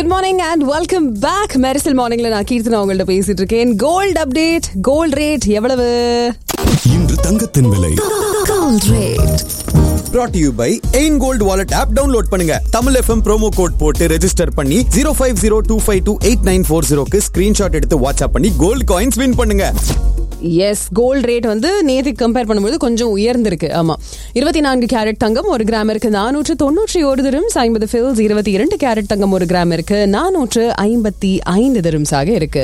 Good morning and welcome back Mersal மார்னிங்ல நான் கீர்த்தனா உங்கள்ட்ட பேசிட்டு இருக்கேன் கோல்ட் அப்டேட் கோல்ட் ரேட் எவ்வளவு இன்று தங்கத்தின் விலை Gold rate. brought to you by Ain gold wallet app download பண்ணுங்க தமிழ் எஃப்எம் ப்ரோமோ கோட் போட்டு ரெஜிஸ்டர் பண்ணி zero five zero two five two eight nine four ஜீரோக்கு ஸ்கிரீன்ஷாட் எடுத்து வாட்ஸ்அப் பண்ணி கோல்டு காயின்ஸ் வின் பண்ணுங்க எஸ் கோல்ட் ரேட் வந்து நேற்றுக்கு compare பண்ணும்போது கொஞ்சம் உயர்ந்திருக்கு ஆமா இருபத்தி நான்கு கேரட் தங்கம் ஒரு கிராமிற்கு நானூற்று தொண்ணூற்றி ஒரு திரம்ஸ் ஐம்பது ஃபில்ஸ் இருபத்தி இரண்டு கேரட் தங்கம் ஒரு கிராமிற்கு நானூற்று ஐம்பத்தி ஐந்து திரம்ஸாக இருக்கு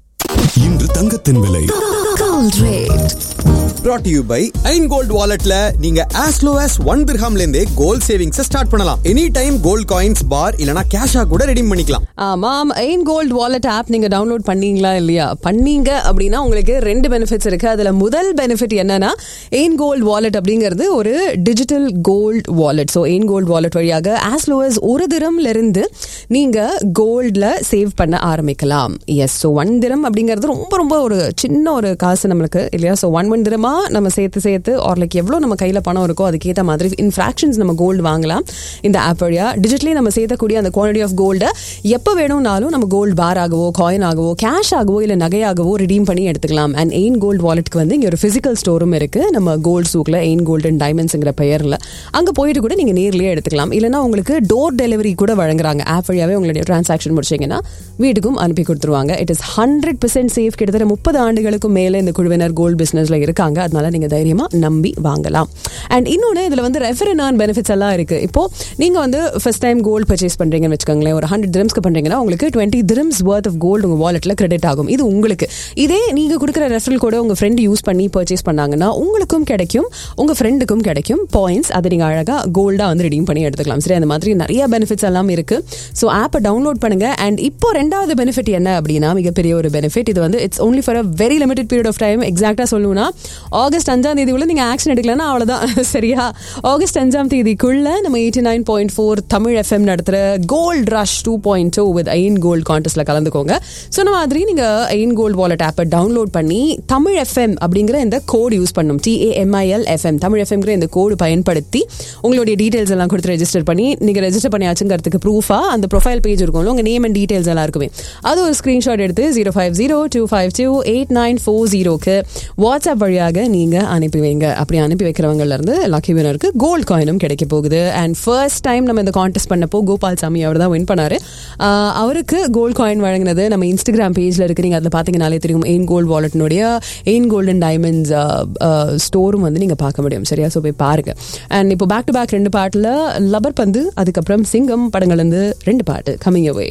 இன்று தங்கத்தின் விலை Gold rate. brought to you by Ain gold வாலெட்ல நீங்க as low as ஒன் திர்ஹாம்ல இருந்தே கோல்ட் சேவிங்ஸ் ஸ்டார்ட் பண்ணலாம் any time gold coins bar இல்லனா கேஷா கூட ரெடீம் பண்ணிக்கலாம் ஆமாம் எயின் கோல்ட் வாலெட் ஆப் நீங்க டவுன்லோட் பண்ணீங்களா இல்லையா பண்ணீங்க அப்படின்னா உங்களுக்கு ரெண்டு பெனிஃபிட்ஸ் இருக்கு அதுல முதல் பெனிஃபிட் என்னன்னா எயின் கோல்ட் வாலெட் அப்படிங்கிறது ஒரு digital gold wallet so Ain gold wallet வழியாக ஆஸ் லோ as ஒரு திரம்ல இருந்து நீங்க கோல்ட்ல சேவ் பண்ண ஆரம்பிக்கலாம் எஸ் ஸோ ஒன் திரம் அப்படிங்கிறது ரொம்ப ரொம்ப ஒரு சின்ன ஒரு காசு நம்மளுக்கு இல்லையா ஸோ ஒன் ஒன் திரமா நம்ம சேர்த்து சேர்த்து ஆர் லைக் எவ்வளோ நம்ம கையில் பணம் இருக்கோ அதுக்கேற்ற மாதிரி இன் ஃப்ராக்ஷன்ஸ் நம்ம கோல்டு வாங்கலாம் இந்த ஆப் வழியா டிஜிட்டலி நம்ம சேர்த்தக்கூடிய அந்த குவான்டிட்டி ஆஃப் கோல்டை எப்போ வேணும்னாலும் நம்ம கோல்டு பார் ஆகவோ காயின் ஆகவோ கேஷ் ஆகவோ இல்லை நகையாகவோ ரிடீம் பண்ணி எடுத்துக்கலாம் அண்ட் எயின் கோல்டு வாலெட்டுக்கு வந்து இங்கே ஒரு ஃபிசிக்கல் ஸ்டோரும் இருக்கு நம்ம கோல்டு சூக்கில் எயின் கோல்டு அண்ட் டைமண்ட்ஸுங்கிற பெயரில் அங்கே போயிட்டு கூட நீங்கள் நேர்லேயே எடுத்துக்கலாம் இல்லைனா உங்களுக்கு டோர் டெலிவரி கூட வழங்குறாங்க ஆப் வழியாவே உங்களுடைய டிரான்சாக்ஷன் முடிச்சீங்கன்னா வீட்டுக்கும் அனுப்பி கொடுத்துருவாங்க it is hundred percent safe கிட்டத்தட்ட முப்பது ஆண்டுகளுக்கும் மேலே இந்த குழுவினர் கோல்டு பிசினஸ்ல இருக்காங்க அதனால நீங்க தைரியமா நம்பி வாங்கலாம் அண்ட் இன்னொன்று இதுல வந்து ரெஃபர் அண்ட் பெனிஃபிட்ஸ் எல்லாம் இருக்கு இப்போ நீங்க வந்து ஃபர்ஸ்ட் டைம் கோல்டு பர்ச்சேஸ் பண்றீங்கன்னு வச்சுக்கோங்களேன் ஒரு ஹண்ட்ரட் திரம்ஸ்க்கு பண்றீங்கன்னா உங்களுக்கு twenty dirhams worth of gold உங்க வாலெட்ல கிரெடிட் ஆகும் இது உங்களுக்கு இதே நீங்க கொடுக்குற ரெஃபரல் கூட உங்க ஃப்ரெண்ட் யூஸ் பண்ணி பர்ச்சேஸ் பண்ணாங்கன்னா உங்களுக்கும் கிடைக்கும் உங்க ஃப்ரெண்டுக்கும் கிடைக்கும் பாயிண்ட்ஸ் அதை நீங்க அழகா கோல்டா வந்து ரெடீம் பண்ணி எடுத்துக்கலாம் சரி அந்த மாதிரி நிறைய பெனிஃபிட்ஸ் எல்லாம் இருக்கு ஸோ ஆப்பை டவுன்லோட் பண்ணுங்க அண்ட் இப்போ ரெண்டாவது பெனிஃபிட் என்ன அப்படின்னா மிகப்பெரிய ஒரு பெனிஃபிட் இது வந்து it's only for a very limited period of time எக்ஸாக்டா சொல்லணும்னா ஆகஸ்ட் அஞ்சாம் தேதிக்குள்ள நீங்க ஆக்ஷன் எடுக்கலன்னா அவ்வளவுதான் சரியா ஆகஸ்ட் அஞ்சாம் தேதிக்குள்ள நம்ம eighty nine point four Tamil FM நடத்துற gold rush two point two with Ain gold கான்டெஸ்ட்ல கலந்துக்கோங்க சொன்ன மாதிரி நீங்க ஐன் கோல்ட் வாலெட் ஆப்பை டவுன்லோட் பண்ணி தமிழ் எஃப்எம் அப்படிங்கிற இந்த கோடு யூஸ் பண்ணும் டிஏஎம்ஐஎல் எஃப்எம் தமிழ் எஃப்எம்ங்கிற இந்த கோடு பயன்படுத்தி உங்களுடைய டீடைல்ஸ் எல்லாம் கொடுத்து ரெஜிஸ்டர் பண்ணி நீங்க ரெஜிஸ்டர் பண்ணியாச்சுங்கிறதுக்கு ப்ரூஃபா அந்த ப்ரொஃபைல் பேஜ் இருக்கும்ல உங்க நேம் அண்ட் டீடைல்ஸ் எல்லாம் இருக்குமே அது ஒரு ஸ்கிரீன்ஷாட் எடுத்து zero five zero two five two eight nine four ஜீரோக்கு வாட்ஸ்அப் வழியாக நீங்க அனுப்பி வைங்க அப்படி அனுப்பி வைக்கிறவங்கல இருந்து லக்கி வினருக்கு கோல்ட் காயினும் கிடைக்க போகுது அண்ட் ஃபர்ஸ்ட் டைம் நம்ம இந்த கான்டெஸ்ட் பண்ணப்போ கோபால் சாமி அவர் தான் வின் பண்ணாரு ஆஹ் அவருக்கு கோல்ட் காயின் வழங்கினது நம்ம இன்ஸ்டாகிராம் பேஜ்ல இருக்கு நீங்க அதில் பார்த்தீங்கனாலே தெரியும் எயின் கோல்ட் வாலெட்னுடைய எயின் கோல்டன் டைமண்ட்ஸ் ஸ்டோரும் வந்து நீங்க பார்க்க முடியும் சரியா ஸோ போய் பாருங்க அண்ட் இப்போ பேக் டு பேக் ரெண்டு பாட்டில் லபர் பந்து அதுக்கப்புறம் சிங்கம் படங்கள் வந்து ரெண்டு பாட்டு coming away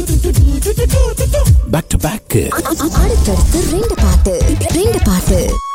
back to back அடுத்தடுத்து ரெண்டு பாட்டு ரெண்டு பாட்டு